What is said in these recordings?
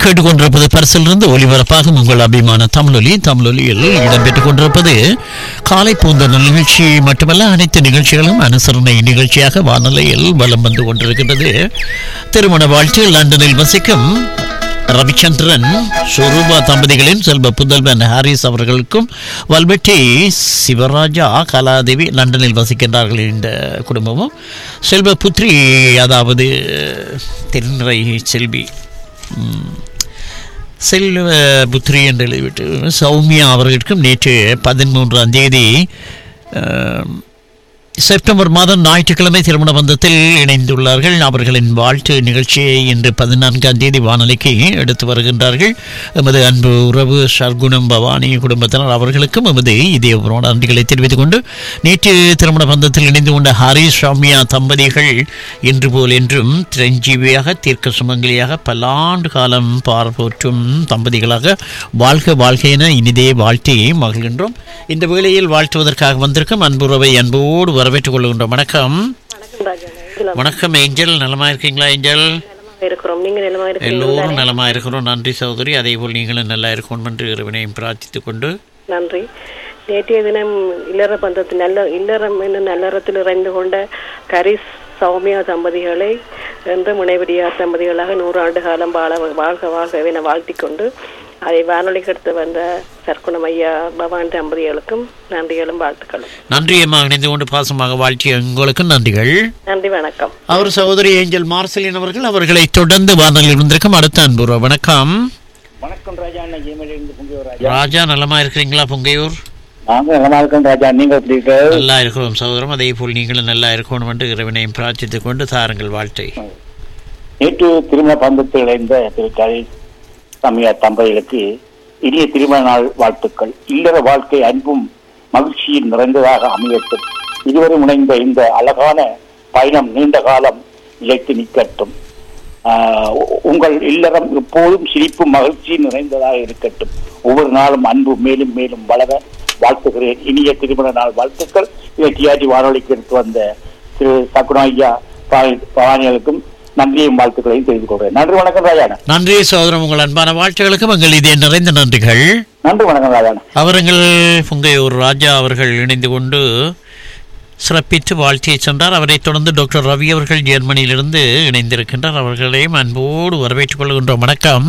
கேட்டுக்கொண்டிருப்பது பரிசிலிருந்து ஒலிபரப்பாகும் உங்கள் அபிமான தமிழொலி தமிழொலியில் இடம்பெற்றுக் கொண்டிருப்பது காலை பூந்தல் நிகழ்ச்சி மட்டுமல்ல அனைத்து நிகழ்ச்சிகளும் அனுசரணை நிகழ்ச்சியாக வானொலியில் வலம் வந்து கொண்டிருக்கின்றது திருமண வாழ்த்து லண்டனில் வசிக்கும் ரவிச்சந்திரன் சுரூபா தம்பதிகளின் செல்வ புதல்வன் ஹாரிஸ் அவர்களுக்கும் வல்வெட்டி சிவராஜா கலாதேவி லண்டனில் வசிக்கின்றார்கள் இந்த குடும்பமும் செல்வ புத்ரி அதாவது திருநிறை செல்வி ம், செல்வ புத்ரி என்று எழுதிவிட்டு சௌமியா அவர்களுக்கும் நேற்று பதிமூன்றாம் தேதி அஹ், செப்டம்பர் மாதம் ஞாயிற்றுக்கிழமை திருமண பந்தத்தில் இணைந்துள்ளார்கள் அவர்களின் வாழ்த்து நிகழ்ச்சியை இன்று பதினான்காம் தேதி வானொலிக்கு எடுத்து வருகின்றார்கள் எமது அன்பு உறவு சர்க்குணம் பவானி குடும்பத்தினர் அவர்களுக்கும் எமது இதய நன்றிகளை தெரிவித்துக் கொண்டு நேற்று திருமண பந்தத்தில் இணைந்து கொண்ட ஹரிஷ் சாமியா தம்பதிகள் இன்று போல் என்றும் திரஞ்சீவியாக தீர்க்க சுமங்கலியாக பல்லாண்டு காலம் பார்ப்போற்றும் தம்பதிகளாக வாழ்க வாழ்க என இனிதே வாழ்த்தி மகிழ்கின்றோம் இந்த வேளையில் வாழ்த்துவதற்காக வந்திருக்கும் அன்புறவை அன்போடு வரவேற்றுக் கொள்கின்றோம் வணக்கம் வணக்கம் ராஜா இதுல வணக்கம் ஏஞ்சல் நலமா இருக்கீங்களா ஏஞ்சல் நலமாக இருக்கிறோம் நீங்க நலமாக இருக்கிறீங்களா எல்லோரும் நலமா இருக்கிறோம் நன்றி சகோதரி அதே போல் நீங்களும் நல்லா இருக்கணும் என்று இறைவனையும் பிரார்த்தித்துக் கொண்டு நன்றி நேற்றைய தினம் இல்லற பந்தத்தில் நல்ல இல்லறம் என்னும் நல்லறத்தில் இறைந்து கொண்ட கரிஸ் சௌமியா தம்பதிகளை என்று முனைவடியா தம்பதிகளாக நூறு ஆண்டு காலம் வாழ வாழ்க வாழ்க என வாழ்த்திக் கொண்டு அதை வானொலிக்கு எடுத்து வந்த சர்க்குணம் ஐயா பவான் தம்பதிகளுக்கும் நன்றிகளும் வாழ்த்துக்களும் நன்றி அம்மா இணைந்து கொண்டு பாசமாக வாழ்த்திய உங்களுக்கும் நன்றிகள் நன்றி வணக்கம் அவர் சகோதரி ஏஞ்சல் மார்சலின் அவர்கள் அவர்களை தொடர்ந்து வானொலியில் இருந்திருக்கும் அடுத்த அன்புறவு வணக்கம் வணக்கம் ராஜா அண்ணா ஜெயமலிருந்து பொங்கியூர் ராஜா ராஜா நலமா இருக்கிறீங்களா பொங்கையூர் நாங்க நல்லா இருக்கோம் ராஜா நீங்க எப்படி இருக்க நல்லா இருக்கிறோம் சகோதரம் அதே போல் நீங்களும் நல்லா இருக்கணும் என்று இறைவனையும் பிரார்த்தித்துக் கொண்டு தாருங்கள் வாழ்த்தை நேற்று திருமண பந்தத்தில் இணைந்த திரு கலை சமய தம்பதிகளுக்கு இனிய திருமண நாள் வாழ்த்துக்கள் இல்லற வாழ்க்கை அன்பும் மகிழ்ச்சியும் நிறைந்ததாக அமையட்டும் இதுவரை முனைந்த இந்த அழகான பயணம் நீண்ட காலம் நிலைத்து நிற்கட்டும் ஆஹ் உ- உங்கள் இல்லறம் எப்போதும் சிரிப்பும் மகிழ்ச்சியும் நிறைந்ததாக இருக்கட்டும் ஒவ்வொரு நாளும் அன்பு மேலும் மேலும் வளர வாழ்த்துகிறேன் இனிய திருமண நாள் வாழ்த்துக்கள் இதை டிஆர்டி வானொலிக்கு எடுத்து வந்த திரு சக்குனா ஐயா பா- பவானிகளுக்கும் நன்றியும் வாழ்த்துக்களையும் தெரிந்து கொள்கிறேன் நன்றி வணக்கம் ராஜான நன்றி சகோதரம் உங்கள் அன்பான வாழ்த்துகளுக்கும் எங்கள் இதே நிறைந்த நன்றிகள் நன்றி வணக்கம் ராஜான அவர்கள் புங்கையூர் ராஜா அவர்கள் இணைந்து கொண்டு சிறப்பித்து வாழ்த்தியை சென்றார் அவரைத் தொடர்ந்து டாக்டர் ரவி அவர்கள் ஜெர்மனியிலிருந்து இணைந்திருக்கின்றார் அவர்களையும் அன்போடு வரவேற்றுக் கொள்கின்றோம் வணக்கம்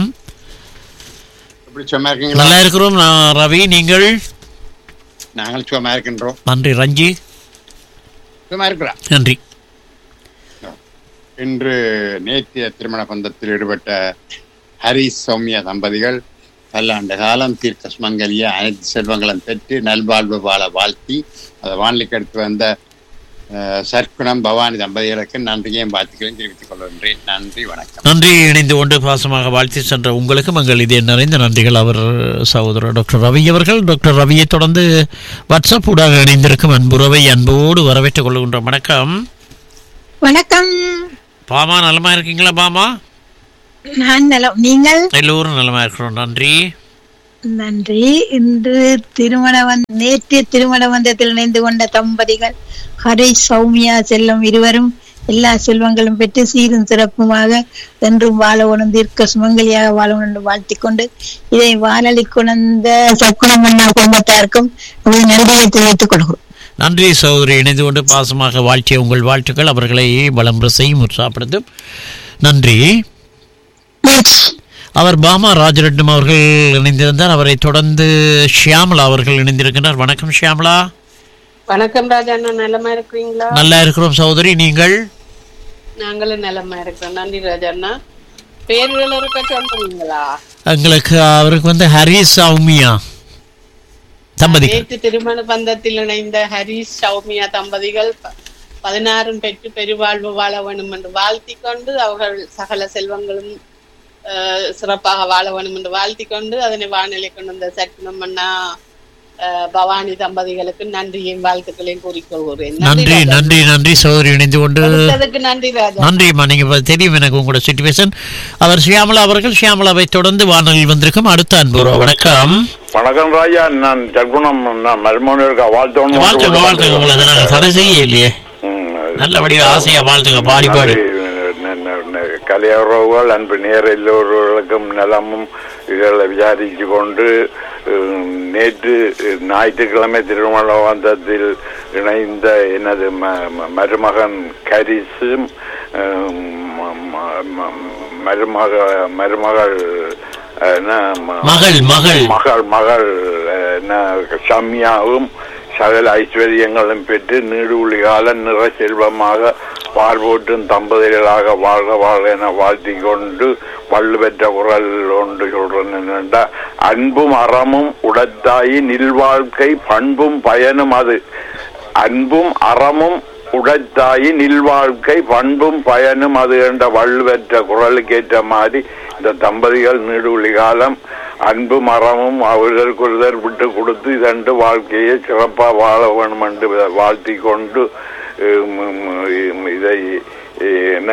எப்படி சும்மா இருக்கீங்களா நல்லா இருக்கிறோம் நான் ரவி நீங்கள் நாங்கள் சும்மா இருக்கின்றோம் நன்றி ரஞ்சி சும்மா இருக்கிறோம் நன்றி இன்று நேத்திய திருமண பந்தத்தில் ஈடுபட்ட ஹரி சௌமியா தம்பதிகள் பல்லாண்டு காலம் தீர்க்க சுமங்கலிய அனைத்து செல்வங்களும் பெற்று நல்வாழ்வு வாழ வாழ்த்தி அதை வானிலைக்கு எடுத்து வந்த அஹ், சற்குணம் பவானி தம்பதிகளுக்கு நன்றியையும் வாழ்த்துக்களையும் தெரிவித்துக் கொள்கின்றேன் நன்றி வணக்கம் நன்றி இணைந்து கொண்டு பாசமாக வாழ்த்தி சென்ற உங்களுக்கும் எங்கள் இதே நிறைந்த நன்றிகள் அவர் சகோதரர் டாக்டர் ரவி அவர்கள் டாக்டர் ரவியை தொடர்ந்து வாட்ஸ்அப் ஊடாக இணைந்திருக்கும் அன்புறவை அன்போடு வரவேற்றுக் கொள்கின்றோம் வணக்கம் வணக்கம் பாமா நலமா இருக்கீங்களா பாமா நான் நலம் நீங்கள் எல்லோரும் நலமா இருக்கிறோம் நன்றி நன்றி இன்று திருமண வந்- நேற்று திருமண வந்தத்தில் இணைந்து கொண்ட தம்பதிகள் ஹரி சௌமியா செல்லம் இருவரும் எல்லா செல்வங்களும் பெற்று சீரும் சிறப்புமாக என்றும் வாழவனும் தீர்க்க சுமங்கலியாக வாழவனும் என்று வாழ்த்திக் கொண்டு இதை வாழலி குணர்ந்த சக்குணமண்ணா குடும்பத்தாருக்கும் நமது நன்றியை தெரிவித்துக் கொள்கிறோம் நன்றி சகோதரி இணைந்து கொண்டு பாசமாக வாழ்த்திய உங்கள் வாழ்த்துக்கள் அவர்களை வளம் செய்யும் உற்சாகப்படுத்தும் நன்றி அவர் பாமா ராஜரட்னம் அவர்கள் இணைந்திருந்தார் அவரை தொடர்ந்து ஷியாமலா அவர்கள் இணைந்திருக்கின்றார் வணக்கம் ஷியாமலா வணக்கம் ராஜா அண்ணா நலமா இருக்கிறீங்களா நல்லா இருக்கிறோம் சகோதரி நீங்கள் நாங்களும் நலமா இருக்கிறோம் நன்றி ராஜா அண்ணா பேர்கள் இருக்க சொல்றீங்களா எங்களுக்கு அவருக்கு வந்து ஹரி சௌமியா தம்பதிகள் நேற்று திருமண பந்தத்தில் இணைந்த ஹரிஷ் சௌமியா தம்பதிகள் ப- பதினாறும் பெற்று பெருவாழ்வு வாழ வேண்டும் என்று வாழ்த்திக் கொண்டு அவர்கள் சகல செல்வங்களும் அஹ், சிறப்பாக வாழ வேண்டும் என்று வாழ்த்திக் கொண்டு அதனை வானிலை கொண்டு வந்த சட்னம் அண்ணா அஹ், பவானி தம்பதிகளுக்கு நன்றியும் வாழ்த்துக்களையும் கூறிக்கொள்கிறேன் நன்றி ராஜா. நன்றி நன்றி சகோதரி இணைந்து கொண்டு அடுத்ததுக்கு நன்றி ராஜா நன்றிம்மா நீங்க இப்ப தெரியும் எனக்கு உங்களோட சுச்சுவேஷன் அவர் ஷியாமலா அவர்கள் ஷியாமலாவை தொடர்ந்து வானொலியில் வந்திருக்கும் அடுத்த அன்பு வணக்கம் வணக்கம் ராஜா நான் ஜகுணம் நான் மருமகன் இருக்கா வாழ்த்தணும் வாழ்த்துங்க வாழ்த்துங்க உங்களை நான் தடை செய்ய இல்லையே நல்லபடியா ஆசையா வாழ்த்துங்க பாடி பாடி நன்றி. ந- ந- ந- க- கலைய உறவுகள் அன்பு நேர் எல்லோருக்கும் நலமும் இதில் விசாரித்து கொண்டு உம், நேற்று ஞாயிற்றுக்கிழமை திருமணவந்தத்தில் இணைந்த எனது ம- ம- மருமகன் கரிசும் உம், ம- ம- ம- மருமக மருமகள் அஹ், என்ன, ம- மகள் மகள் மகள் மகள் அஹ், என்ன, சம்யாவும் சகல ஐஸ்வர்யங்களும் பெற்று நீடுழி கால நிற செல்வமாக வாழ்வோட்டும் தம்பதிகளாக வாழ்க வாழ்க என வாழ்த்திக் கொண்டு வள்ளு பெற்ற குரல் ஒன்று சொல்றேன் என்னென்றா அன்பும் அறமும் உடத்தாயி நில்வாழ்க்கை பண்பும் பயனும் அது அன்பும் அறமும் உடத்தாயி நில்வாழ்க்கை பண்பும் பயனும் அது என்ற வள்ளுவற்ற குரலுக்கேற்ற மாதிரி இந்த தம்பதிகள் நீடுழி காலம் அன்பும் அறமும் அவர்களுக்குள்ளர் விட்டு கொடுத்து இதண்டு வாழ்க்கையை சிறப்பாக வாழ வேணும் என்று வாழ்த்தி கொண்டு உம், உம், இதை என்ன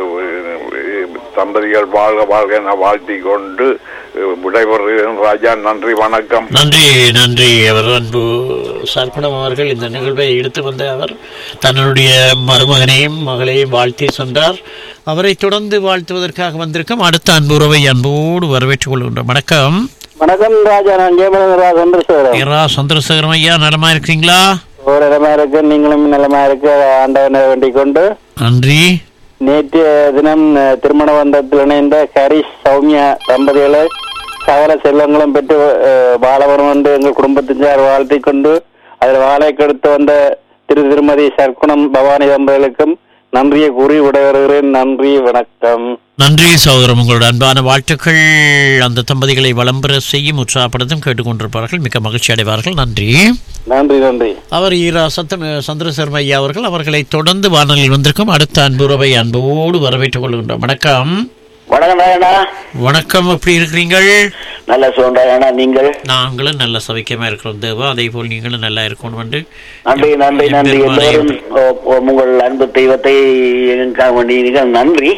தம்பதிகள் வாழ்க வாழ்க என வாழ்த்தி கொண்டு விடைபெறுகிறேன் ராஜா நன்றி வணக்கம் நன்றி நன்றி அவர் அன்பு சர்ப்பணம் அவர்கள் இந்த நிகழ்வை எடுத்து வந்த அவர் தன்னுடைய மருமகனையும் மகளையும் வாழ்த்தி சென்றார் அவரை தொடர்ந்து வாழ்த்துவதற்காக வந்திருக்கும் அடுத்த அன்பு உறவை அன்போடு வரவேற்றுக் கொள்கின்றோம் வணக்கம் வணக்கம் ராஜா நான் ஜெயமலன் ராஜ் சந்திரசேகரன் இரா சந்திரசேகரம் ஐயா நலமா இருக்கீங்களா ஒரு இடமா இருக்கு நீங்களும் நிலமா இருக்கு ஆண்டவனை வேண்டிக் கொண்டு நன்றி நேற்றைய தினம் அஹ், திருமண பந்தத்தில் இணைந்த ஹரிஷ் சௌமியா தம்பதிகளை சகல செல்வங்களும் பெற்று அஹ், வாழ வரும் என்று எங்கள் குடும்பத்தினர் வாழ்த்திக் கொண்டு அதில் வாழை கெடுத்து வந்த திரு திருமதி சர்க்குணம் பவானி தம்பதிகளுக்கும் நன்றியை கூறி விடைபெறுகிறேன் நன்றி வணக்கம் நன்றி சகோதரம் உங்களோட அன்பான வாழ்த்துக்கள் அந்த தம்பதிகளை வளம்பெற செய்யும் உற்சாகப்படுத்தும் கேட்டுக்கொண்டிருப்பார்கள் மிக்க மகிழ்ச்சி அடைவார்கள் நன்றி நன்றி நன்றி அவர் ஈரா சத்தம் சந்திரசர்ம ஐயா அவர்கள் அவர்களை தொடர்ந்து வானொலியில் வந்திருக்கும் அடுத்த அன்புறவை அன்போடு வரவேற்றுக் கொள்கின்றோம் வணக்கம் வணக்கம் ராயண்ணா வணக்கம் எப்படி இருக்கிறீங்கள் நல்ல சோன்றாயண்ணா நீங்கள் நாங்களும் நல்ல சவிக்கமா இருக்கிறோம் தேவா அதே போல் நீங்களும் நல்லா இருக்கணும் என்று நன்றி நன்றி நன்றி எம்பெருமானை எல்லோரும் ஓ- ஓ- உங்கள் அன்பு தெய்வத்தை எங்களுக்காக வேண்டியீர்கள் நன்றி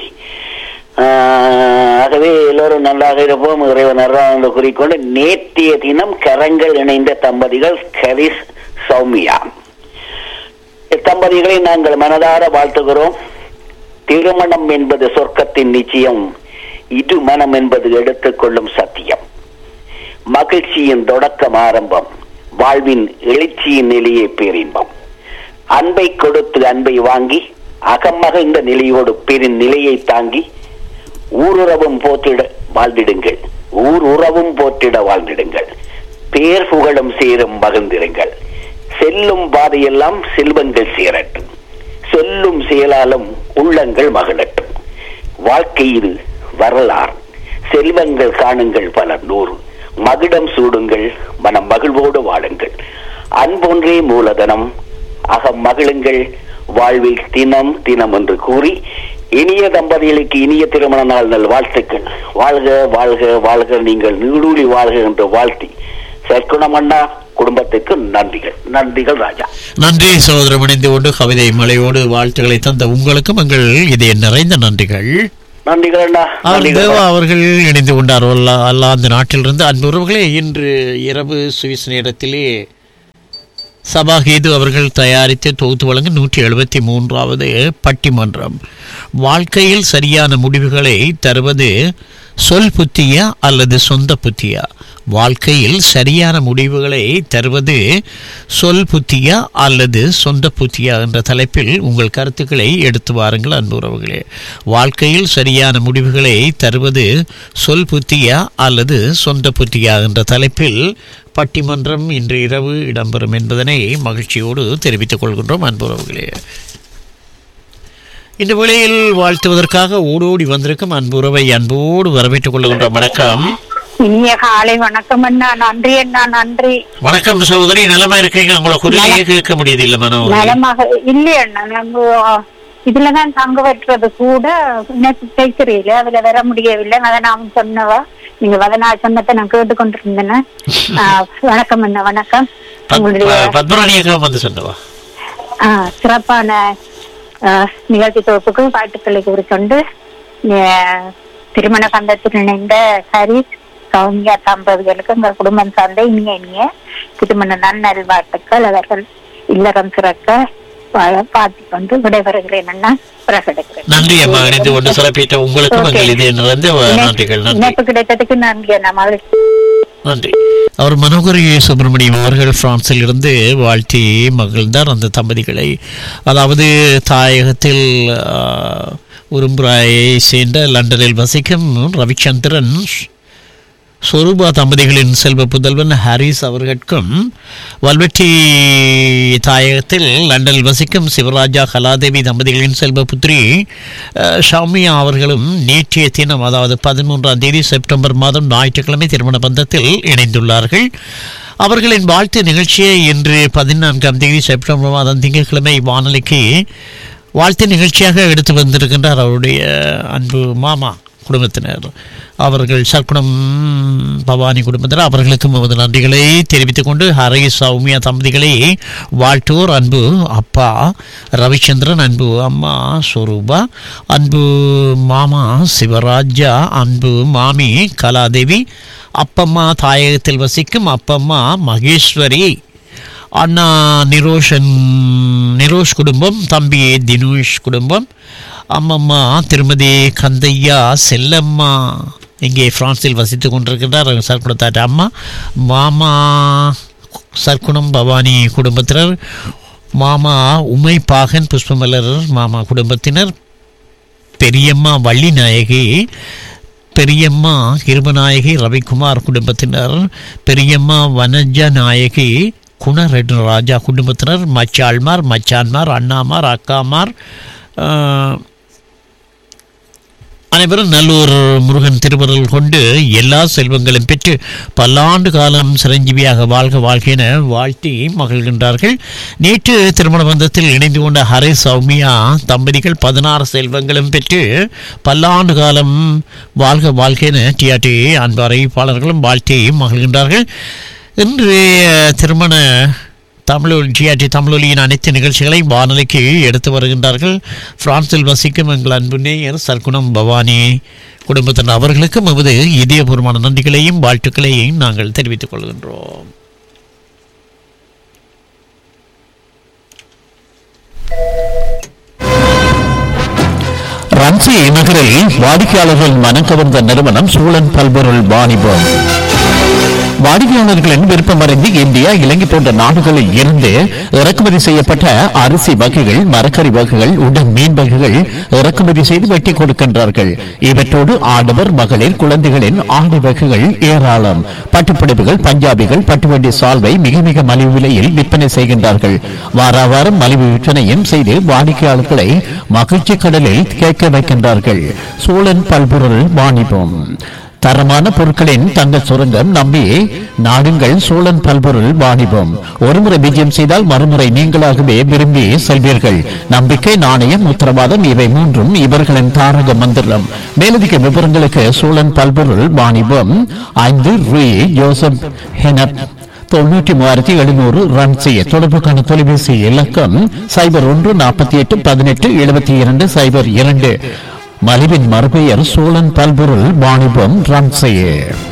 ஆஹ், ஆகவே எல்லோரும் நல்லாக இருப்போம் இறைவன் அருளால் என்று கூறிக்கொண்டு நேற்றைய தினம் கரங்கள் இணைந்த தம்பதிகள் கரிஸ் சௌமியா இத்தம்பதிகளை நாங்கள் மனதார வாழ்த்துகிறோம் திருமணம் என்பது சொர்க்கத்தின் நிச்சயம் இது மனம் என்பது எடுத்துக்கொள்ளும் சத்தியம் மகிழ்ச்சியின் தொடக்கம் ஆரம்பம் வாழ்வின் எழுச்சியின் நிலையே பேரின்பம் அன்பை கொடுத்து அன்பை வாங்கி அகமகிழ்ந்த நிலையோடு பெரும் நிலையை தாங்கி ஊருறவும் போற்றிட வாழ்ந்திடுங்கள் ஊர் உறவும் போற்றிட வாழ்ந்திடுங்கள் பேர் புகழும் சேரும் மகிழ்ந்திருங்கள் செல்லும் பாதையெல்லாம் செல்வங்கள் சேரட்டும் சொல்லும் செயலாலும் உள்ளங்கள் மகிழட்டும் வாழ்க்கை இது வரலாறு செல்வங்கள் காணுங்கள் பல நூறு மகிடம் சூடுங்கள் மனம் மகிழ்வோடு வாழுங்கள் அன்பொன்றே மூலதனம் அகம் மகிழுங்கள் வாழ்வில் தினம் தினம் என்று கூறி இனிய தம்பதிகளுக்கு இனிய திருமண நாள் நல் வாழ்த்துக்கள் வாழ்க வாழ்க வாழ்க நீங்கள் நீடூழி வாழ்க என்று வாழ்த்தி சற்குணம் அண்ணா குடும்பத்துக்கு நன்றிகள் நன்றிகள் ராஜா நன்றி சகோதரம் இணைந்து கொண்டு கவிதை மலையோடு வாழ்த்துக்களை தந்த உங்களுக்கும் எங்கள் இதய நிறைந்த நன்றிகள் நன்றிகள் அண்ணா அவர் நன்றிகள் தேவா அவர்கள் இணைந்து கொண்டார் அல்லா அல்லா அந்த நாட்டிலிருந்து அன்பு உறவுகளே இன்று இரவு சுவிஸ் நேரத்திலே சபாஹீது அவர்கள் தயாரித்து தொகுத்து வழங்கும் நூற்றி எழுபத்தி மூன்றாவது பட்டிமன்றம் வாழ்க்கையில் சரியான முடிவுகளை தருவது சொல் புத்தியா அல்லது சொந்த புத்தியா வாழ்க்கையில் சரியான முடிவுகளை தருவது சொல் புத்தியா அல்லது சொந்த புத்தியா என்ற தலைப்பில் உங்கள் கருத்துக்களை எடுத்து வாருங்கள் அன்பு உறவுகளே வாழ்க்கையில் சரியான முடிவுகளை தருவது சொல் புத்தியா அல்லது சொந்த புத்தியா என்ற தலைப்பில் பட்டிமன்றம் இன்று இரவு இடம்பெறும் என்பதனை மகிழ்ச்சியோடு தெரிவித்துக் கொள்கின்றோம் அன்புறவுகளே இந்த வேளையில் வாழ்த்துவதற்காக ஓடோடி வந்திருக்கும் அன்புறவை அன்போடு வரவேற்றுக் கொள்கின்றோம் வணக்கம் இனிய காலை வணக்கம் அண்ணா நன்றி அண்ணா நன்றி வணக்கம் சகோதரி நலமா இருக்கீங்க உங்களை குரலையே கேட்க முடியுது இல்ல மனோ நலமாக இல்லை அண்ணா நம்ம இதுலதான் தங்க வெட்டுறது கூட எனக்கு தைக்கிறீல அதுல வர முடியவில்லை அதை நான் சொன்னவா நீங்க வதனா சொன்னதை நான் கேட்டுக்கொண்டிருந்தேன் ஆஹ், வணக்கம் அண்ணா வணக்கம் உங்களுடைய பத்மராணி அக்கா வந்து சொன்னவா ஆஹ், சிறப்பான ஆஹ், நிகழ்ச்சி தொகுப்புக்கு வாழ்த்துக்களை கூறிக்கொண்டு ஆஹ், திருமண பந்தத்தில் இணைந்த ஹரிஸ் சௌமியா தம்பதிகளுக்கு எங்கள் குடும்பம் சார்ந்த இனிய இனிய திருமண நாள் நல்வாழ்த்துக்கள் அவர்கள் இல்லறம் சிறக்க பா- பார்த்துக் கொண்டு விடைபெறுகிறேன் அண்ணா பிரகடிக்கிறேன் நன்றி அம்மா இணைந்து கொண்டு சிறப்பித்த உங்களுக்கும் Okay. எங்கள் இதே நிறைந்த நன்றிகள் நன்றி இணைப்பு கிடைத்ததுக்கு நன்றி அண்ணா மகிழ்ச்சி நன்றி அவர் மனோகரி சுப்பிரமணியம் அவர்கள் பிரான்சில் இருந்து வாழ்த்தி மகிழ்ந்தார் அந்த தம்பதிகளை அதாவது தாயகத்தில் ஆ, உரும்புராயை சேர்ந்த லண்டனில் வசிக்கும் ரவிச்சந்திரன் சொரூபா தம்பதிகளின் செல்வ புதல்வன் ஹாரிஸ் அவர்களுக்கும் வல்வெட்டி தாயகத்தில் லண்டனில் வசிக்கும் சிவராஜா கலாதேவி தம்பதிகளின் செல்வ புத்திரி அஹ், ஷாமியா அவர்களும் நேற்றைய தினம் அதாவது பதிமூன்றாம் தேதி செப்டம்பர் மாதம் ஞாயிற்றுக்கிழமை திருமண பந்தத்தில் இணைந்துள்ளார்கள் அவர்களின் வாழ்த்து நிகழ்ச்சியை இன்று பதினான்காம் தேதி செப்டம்பர் மாதம் திங்கட்கிழமை வானொலிக்கு வாழ்த்து நிகழ்ச்சியாக எடுத்து வந்திருக்கின்றார் அவருடைய அன்பு மாமா குடும்பத்தினர் அவர்கள் சர்க்குணம் பவானி குடும்பத்தினர் அவர்களுக்கு நமது நன்றிகளை தெரிவித்துக் கொண்டு ஹரை சௌமியா தம்பதிகளை வாழ்த்தோர் அன்பு அப்பா ரவிச்சந்திரன் அன்பு அம்மா சொரூபா அன்பு மாமா சிவராஜா அன்பு மாமி கலாதேவி அப்பம்மா தாயகத்தில் வசிக்கும் அப்பம்மா மகேஸ்வரி அண்ணா நிரோஷன் நிரோஷ் குடும்பம் தம்பி தினேஷ் குடும்பம் அம்மம்மா திருமதி கந்தையா செல்லம்மா இங்கே பிரான்சில் வசித்துக் கொண்டிருக்கின்றார் சர்க்குணத்தாட்ட அம்மா மாமா சர்க்குணம் பவானி குடும்பத்தினர் மாமா உமை பாகன் புஷ்பமலர் மாமா குடும்பத்தினர் பெரியம்மா வள்ளி நாயகி பெரியம்மா கிருபநாயகி ரவிக்குமார் குடும்பத்தினர் பெரியம்மா வனஜ நாயகி குணரெட்டு ராஜா குடும்பத்தினர் மச்சாள்மார் மச்சான்மார் அண்ணாமார் அக்காமார் ஆஹ், அனைவரும் நல்லூர் முருகன் திருவருள் கொண்டு எல்லா செல்வங்களும் பெற்று பல்லாண்டு காலம் சிரஞ்சீவியாக வாழ்க வாழ்க என வாழ்த்தி மகிழ்கின்றார்கள் நேற்று திருமண பந்தத்தில் இணைந்து கொண்ட ஹரி சௌமியா தம்பதிகள் பதினாறு செல்வங்களும் பெற்று பல்லாண்டு காலம் வாழ்க வாழ்க என டிஆர்டி அன்பு அறிவிப்பாளர்களும் வாழ்த்தி மகிழ்கின்றார்கள் இன்றைய திருமண தமிழ் ஜிஆர்டி தமிழொலியின் அனைத்து நிகழ்ச்சிகளை வானொலிக்கு எடுத்து வருகின்றார்கள் பிரான்சில் வசிக்கும் எங்கள் அன்பு நேயர் சர்க்குணம் பவானி குடும்பத்தினர் அவர்களுக்கும் எமது இதயபூர்வமான நன்றிகளையும் வாழ்த்துக்களையும் நாங்கள் தெரிவித்துக் கொள்கின்றோம் ரன்சி நகரில் வாடிக்கையாளர்கள் மனம் கவர்ந்த நிறுவனம் சூழன் பல்பொருள் வாணிபம் வாடிக்கையாளர்களின் விருப்பமறிந்து இந்தியா இலங்கை போன்ற நாடுகளில் இருந்து இறக்குமதி செய்யப்பட்ட அரிசி வகைகள் மரக்கறி வகைகள் உடன் மீன் வகைகள் இறக்குமதி செய்து வெட்டி கொடுக்கின்றார்கள் இவற்றோடு ஆடவர் மகளிர் குழந்தைகளின் ஆடை வகைகள் ஏராளம் பட்டுப்புடவைகள் பஞ்சாபிகள் பட்டுவண்டி சால்வை மிக மிக மலிவு விலையில் விற்பனை செய்கின்றார்கள் வார வாரம் மலிவு விற்பனையும் செய்து வாடிக்கையாளர்களை மகிழ்ச்சி கடலில் கேட்க வைக்கின்றார்கள் சோழன் பல்பொருள் வாணிபம் தரமான பொருட்களின் தங்க சுரங்கம் நம்பி நாடுங்கள் சோழன் பல்பொருள் வாணிபம் ஒருமுறை விஜயம் செய்தால் மறுமுறை நீங்களாகவே விரும்பி செல்வீர்கள் நம்பிக்கை நாணயம் உத்தரவாதம் இவை மூன்றும் இவர்களின் தாரக மந்திரம் மேலதிக விவரங்களுக்கு சோழன் பல்பொருள் வாணிபம் ஐந்து ரூ ஜோசப் ஹெனப் தொண்ணூற்றி மூவாயிரத்தி எழுநூறு ரன் செய்ய தொடர்புக்கான தொலைபேசி இலக்கம் சைபர் ஒன்று நாற்பத்தி எட்டு பதினெட்டு எழுபத்தி இரண்டு சைபர் இரண்டு மலிவின் மறுபெயர் சோழன் பல்பொருள் வாணிபம் ரன் செய்ய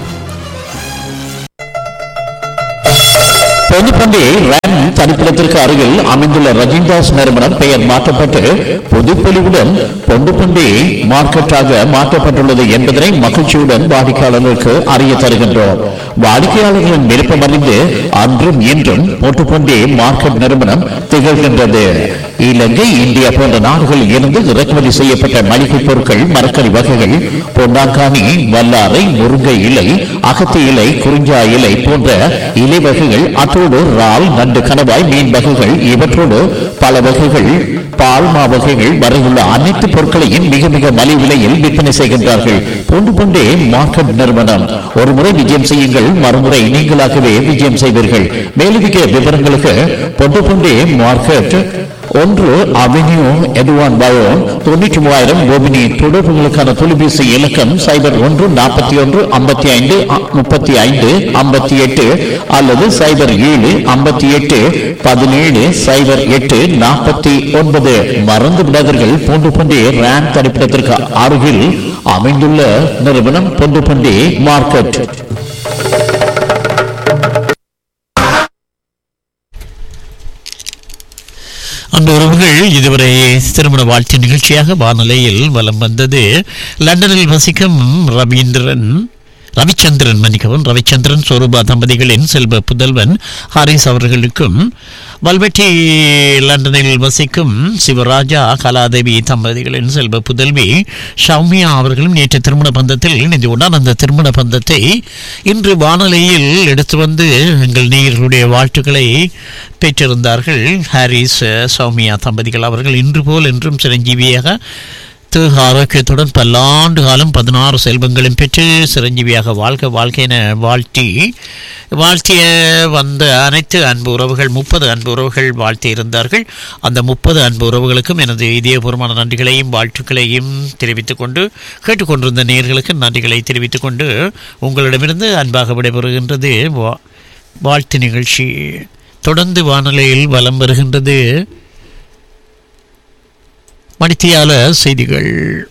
பொதுப்பண்டி ரன் தனிப்பிடத்திற்கு அருகில் அமைந்துள்ள ரஜினிதாஸ் நிறுவனம் பெயர் மாற்றப்பட்டு பொதுப்பொலிவுடன் பொண்டுப்பண்டி மார்க்கெட்டாக மாற்றப்பட்டுள்ளது என்பதனை மகிழ்ச்சியுடன் வாடிக்கையாளர்களுக்கு அறிய தருகின்றோம் வாடிக்கையாளர்களின் விருப்பம் அறிந்து அன்றும் இன்றும் பொட்டுப்பண்டி மார்க்கெட் நிறுவனம் திகழ்கின்றது இலங்கை இந்தியா போன்ற நாடுகளில் இருந்து இறக்குமதி செய்யப்பட்ட மளிகை பொருட்கள் மரக்கறி வகைகள் பொன்னாங்கானி வல்லாரை முருங்கை இலை அகத்தி இலை குறிஞ்சா இலை போன்ற இலை வகைகள் அத்தோடு இறால் நண்டு கணவாய் மீன் வகைகள் இவற்றோடு பல வகைகள் பால்மா வகைகள் வரையுள்ள அனைத்து பொருட்களையும் மிக மிக மலிவு விலையில் விற்பனை செய்கின்றார்கள் பொண்டு பொண்டே மார்க்கெட் நிறுவனம் ஒரு முறை விஜயம் செய்யுங்கள் மறுமுறை நீங்களாகவே விஜயம் செய்வீர்கள் மேலதிக விவரங்களுக்கு பொண்டு பொண்டே மார்க்கெட் ஒன்று அவென்யூ எதுவான் பயோ தொண்ணூற்றி மூவாயிரம் கோபினி தொடர்புகளுக்கான தொலைபேசி இலக்கம் சைபர் ஒன்று நாற்பத்தி ஒன்று ஐம்பத்தி ஐந்து முப்பத்தி ஐந்து ஐம்பத்தி எட்டு அல்லது சைபர் ஏழு ஐம்பத்தி எட்டு பதினேழு சைபர் எட்டு நாற்பத்தி ஒன்பது மறந்து விடாதீர்கள் பூண்டு பண்டி ரேம் தரிப்பிடத்திற்கு அருகில் அமைந்துள்ள நிறுவனம் பொண்டு பண்டி மார்க்கெட் அந்த உறவுகள் இதுவரை திருமண வாழ்த்து நிகழ்ச்சியாக வானொலியில் வலம் வந்தது லண்டனில் வசிக்கும் ரவீந்திரன் ரவிச்சந்திரன் மன்னிக்கவும் ரவிச்சந்திரன் சொரூபா தம்பதிகளின் செல்வ புதல்வன் ஹாரிஸ் அவர்களுக்கும் வல்வெட்டி லண்டனில் வசிக்கும் சிவராஜா கலாதேவி தம்பதிகளின் செல்வ புதல்வி ஷவுமியா அவர்களும் நேற்று திருமண பந்தத்தில் இணைந்து கொண்டார் அந்த திருமண பந்தத்தை இன்று வானொலியில் எடுத்து வந்து எங்கள் நேயர்களுடைய வாழ்த்துக்களை பெற்றிருந்தார்கள் ஹாரிஸ் சௌமியா தம்பதிகள் அவர்கள் இன்று போல் என்றும் சிரஞ்சீவியாக தேக ஆரோக்கியத்துடன் பல்லாண்டு காலம் பதினாறு செல்வங்களும் பெற்று சிரஞ்சீவியாக வாழ்க வாழ்க்கை என வாழ்த்தி வாழ்த்திய வந்த அனைத்து அன்பு உறவுகள் முப்பது அன்பு உறவுகள் வாழ்த்தி இருந்தார்கள் அந்த முப்பது அன்பு உறவுகளுக்கும் எனது இதயபூர்வமான நன்றிகளையும் வாழ்த்துக்களையும் தெரிவித்துக் கொண்டு கேட்டுக்கொண்டிருந்த நேயர்களுக்கு நன்றிகளை தெரிவித்துக் கொண்டு உங்களிடமிருந்து அன்பாக விடைபெறுகின்றது வா- வாழ்த்து நிகழ்ச்சி தொடர்ந்து வானொலியில் வலம் வருகின்றது மணித்தியால செய்திகள்